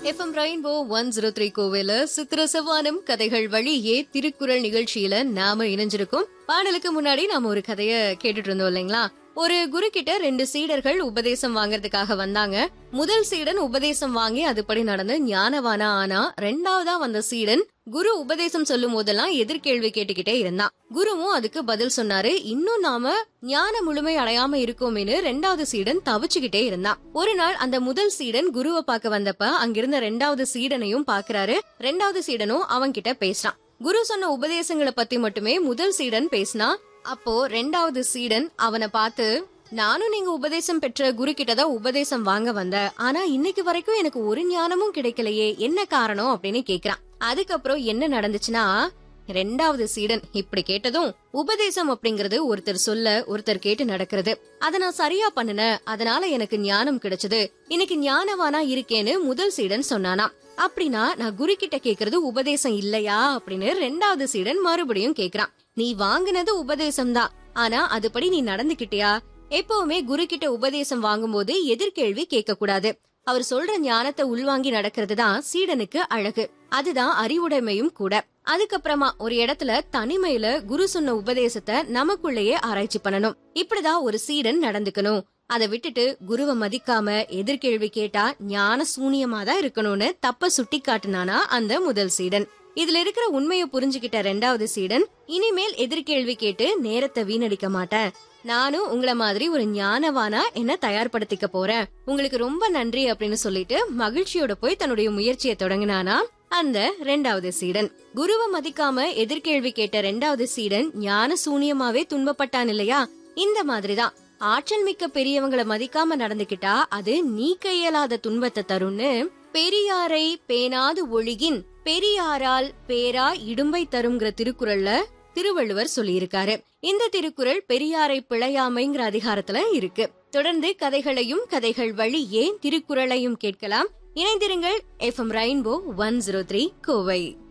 FM rainbow one zero three கோவில சித்திர செவ்வானம் கதைகள் வழியே திருக்குறள் நிகழ்ச்சியில நாம இணைஞ்சிருக்கோம் பாடலுக்கு முன்னாடி நாம ஒரு கதைய கேட்டுட்டு இருந்தோம் இல்லைங்களா ஒரு குரு கிட்ட ரெண்டு சீடர்கள் உபதேசம் வாங்குறதுக்காக வந்தாங்க முதல் சீடன் உபதேசம் வாங்கி அதுபடி நடந்து ஞானவானா ஆனா ரெண்டாவதா வந்த சீடன் குரு உபதேசம் சொல்லும் போதெல்லாம் எதிர்கேள்வி கேட்டுக்கிட்டே இருந்தான் குருவும் அதுக்கு பதில் சொன்னாரு இன்னும் நாம ஞான முழுமை அடையாம இருக்கோமேனு ரெண்டாவது சீடன் தவிச்சுக்கிட்டே இருந்தான் ஒரு நாள் அந்த முதல் சீடன் குருவை பார்க்க வந்தப்ப அங்கிருந்த ரெண்டாவது சீடனையும் பாக்குறாரு ரெண்டாவது சீடனும் அவன் கிட்ட பேசுறான் குரு சொன்ன உபதேசங்களை பத்தி மட்டுமே முதல் சீடன் பேசினா அப்போ ரெண்டாவது சீடன் அவனை பார்த்து நானும் நீங்க உபதேசம் பெற்ற குரு கிட்டதான் உபதேசம் வாங்க வந்த ஆனா இன்னைக்கு வரைக்கும் எனக்கு ஒரு ஞானமும் கிடைக்கலையே என்ன காரணம் அப்படின்னு கேக்குறான் அதுக்கப்புறம் என்ன நடந்துச்சுன்னா ரெண்டாவது சீடன் இப்படி கேட்டதும் உபதேசம் அப்படிங்கறது ஒருத்தர் சொல்ல ஒருத்தர் கேட்டு நடக்கிறது அத நான் சரியா பண்ணுன அதனால எனக்கு ஞானம் கிடைச்சது இன்னைக்கு ஞானவானா இருக்கேன்னு முதல் சீடன் சொன்னானா அப்படின்னா நான் குரு கிட்ட கேக்குறது உபதேசம் இல்லையா அப்படின்னு ரெண்டாவது சீடன் மறுபடியும் கேக்குறான் நீ வாங்குனது உபதேசம் தான் ஆனா அதுபடி நீ நடந்துகிட்டியா எப்பவுமே குரு கிட்ட உபதேசம் வாங்கும்போது எதிர்கேள்வி கேட்க கூடாது அவர் சொல்ற ஞானத்தை உள்வாங்கி நடக்கிறது தான் சீடனுக்கு அழகு அதுதான் அறிவுடைமையும் கூட அதுக்கப்புறமா ஒரு இடத்துல தனிமையில குரு சொன்ன உபதேசத்தை நமக்குள்ளேயே ஆராய்ச்சி பண்ணணும் இப்படிதான் ஒரு சீடன் நடந்துக்கணும் அதை விட்டுட்டு குருவை மதிக்காம எதிர்கேள்வி கேட்டா ஞான சூனியமா தான் இருக்கணும்னு தப்ப சுட்டி காட்டுனானா அந்த முதல் சீடன் இதுல இருக்கிற உண்மையை புரிஞ்சுகிட்ட ரெண்டாவது சீடன் இனிமேல் எதிர்கேள்வி கேட்டு நேரத்தை வீணடிக்க மாட்டேன் நானும் உங்கள மாதிரி ஒரு ஞானவானா என்ன தயார்படுத்திக்க போறேன் உங்களுக்கு ரொம்ப நன்றி அப்படின்னு சொல்லிட்டு மகிழ்ச்சியோட போய் தன்னுடைய முயற்சியை தொடங்கினானா அந்த ரெண்டாவது சீடன் குருவை மதிக்காம எதிர்கேள்வி கேட்ட ரெண்டாவது சீடன் ஞான சூனியமாவே துன்பப்பட்டான் இல்லையா இந்த மாதிரிதான் ஆற்றல் மிக்க பெரியவங்கள மதிக்காம நடந்துகிட்டா அது நீக்க இயலாத துன்பத்தை தரும்னு பெரியாரை பேணாது ஒழுகின் பெரியாரால் பேரா இடும்பை தரும்ங்கிற திருக்குறள்ல திருவள்ளுவர் சொல்லியிருக்காரு இந்த திருக்குறள் பெரியாரை பிழையாமைங்கிற அதிகாரத்துல இருக்கு தொடர்ந்து கதைகளையும் கதைகள் வழியே திருக்குறளையும் கேட்கலாம் இணைந்திருங்கள் FM rainbow one zero three Kovai